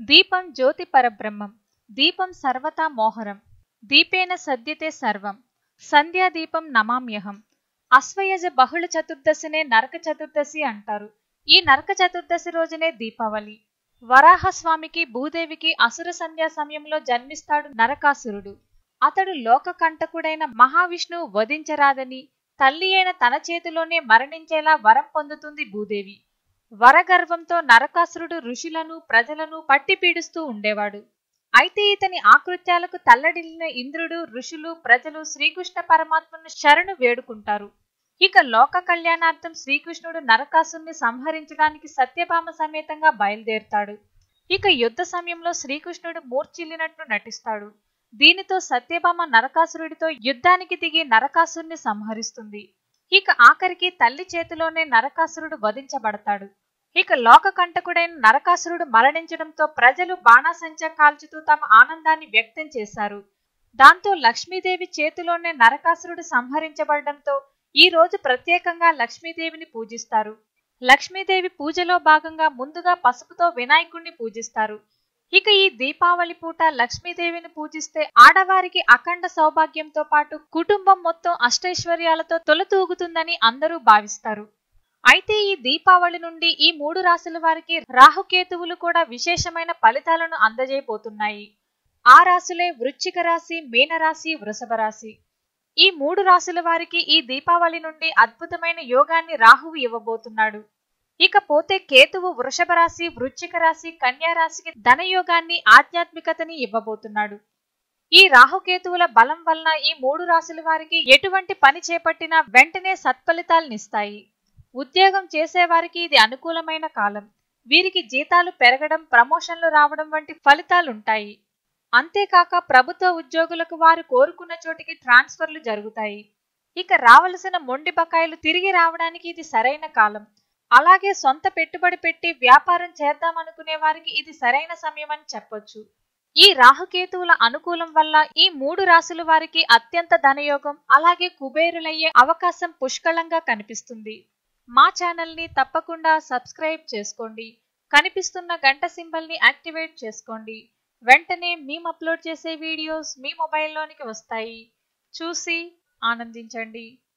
దీపం జ్యోతి పరబ్రహ్మం దీపం సర్వతా మోహరం దీపేన సద్యతే సర్వం సంధ్యాదీపం నమామ్యహం అశ్వయజ బహుళ చతుర్దశినే నరక చతుర్దశి అంటారు ఈ నరక చతుర్దశి రోజునే దీపావళి వరాహస్వామికి భూదేవికి అసుర సంధ్యా సమయంలో జన్మిస్తాడు నరకాసురుడు అతడు లోకకంటకుడైన మహావిష్ణువు వధించరాదని తల్లి అయిన తన చేతిలోనే మరణించేలా వరం పొందుతుంది భూదేవి వరగర్వంతో నరకాసురుడు ఋషులను ప్రజలను పట్టి పీడిస్తూ ఉండేవాడు అయితే ఇతని ఆకృత్యాలకు తల్లడిల్లిన ఇంద్రుడు ఋషులు ప్రజలు శ్రీకృష్ణ పరమాత్మను శరణు వేడుకుంటారు ఇక లోక కళ్యాణార్థం శ్రీకృష్ణుడు నరకాసుని సంహరించడానికి సత్యభామ సమేతంగా బయలుదేరుతాడు ఇక యుద్ధ సమయంలో శ్రీకృష్ణుడు మూర్చిల్లినట్లు నటిస్తాడు దీనితో సత్యభామ నరకాసురుడితో యుద్ధానికి దిగి నరకాసురుని సంహరిస్తుంది ఇక ఆఖరికి తల్లి చేతిలోనే నరకాసురుడు వధించబడతాడు ఇక లోకకంటకుడైన నరకాసురుడు మరణించడంతో ప్రజలు బాణాసంచా కాల్చుతూ తమ ఆనందాన్ని వ్యక్తం చేశారు దాంతో లక్ష్మీదేవి చేతిలోనే నరకాసురుడు సంహరించబడడంతో ఈ రోజు ప్రత్యేకంగా లక్ష్మీదేవిని పూజిస్తారు లక్ష్మీదేవి పూజలో భాగంగా ముందుగా పసుపుతో వినాయకుణ్ణి పూజిస్తారు ఇక ఈ దీపావళి పూట లక్ష్మీదేవిని పూజిస్తే ఆడవారికి అఖండ సౌభాగ్యంతో పాటు కుటుంబం మొత్తం అష్టైశ్వర్యాలతో తొలతూగుతుందని అందరూ భావిస్తారు అయితే ఈ దీపావళి నుండి ఈ మూడు రాశుల వారికి రాహుకేతువులు కూడా విశేషమైన ఫలితాలను అందజేయబోతున్నాయి ఆ రాశులే వృశ్చిక రాశి మీనరాశి వృషభ రాశి ఈ మూడు రాశుల వారికి ఈ దీపావళి నుండి అద్భుతమైన యోగాన్ని రాహువు ఇవ్వబోతున్నాడు ఇకపోతే కేతువు వృషభ రాశి వృశ్చిక రాశి కన్యా రాశికి ధనయోగాన్ని ఆధ్యాత్మికతని ఇవ్వబోతున్నాడు ఈ రాహుకేతువుల బలం వలన ఈ మూడు రాశుల వారికి ఎటువంటి పని చేపట్టినా వెంటనే సత్ఫలితాలనిస్తాయి ఉద్యోగం చేసేవారికి ఇది అనుకూలమైన కాలం వీరికి జీతాలు పెరగడం ప్రమోషన్లు రావడం వంటి ఫలితాలుంటాయి అంతేకాక ప్రభుత్వ ఉద్యోగులకు వారు కోరుకున్న చోటికి ట్రాన్స్ఫర్లు జరుగుతాయి ఇక రావలసిన మొండి బకాయిలు తిరిగి రావడానికి ఇది సరైన కాలం అలాగే సొంత పెట్టుబడి పెట్టి వ్యాపారం చేద్దామనుకునే వారికి ఇది సరైన సమయం అని చెప్పొచ్చు ఈ రాహుకేతువుల అనుకూలం వల్ల ఈ మూడు రాశుల వారికి అత్యంత ధనయోగం అలాగే కుబేరులయ్యే అవకాశం పుష్కలంగా కనిపిస్తుంది మా ఛానల్ని తప్పకుండా సబ్స్క్రైబ్ చేసుకోండి కనిపిస్తున్న గంట సింబల్ని యాక్టివేట్ చేసుకోండి వెంటనే మేము అప్లోడ్ చేసే వీడియోస్ మీ మొబైల్లోనికి వస్తాయి చూసి ఆనందించండి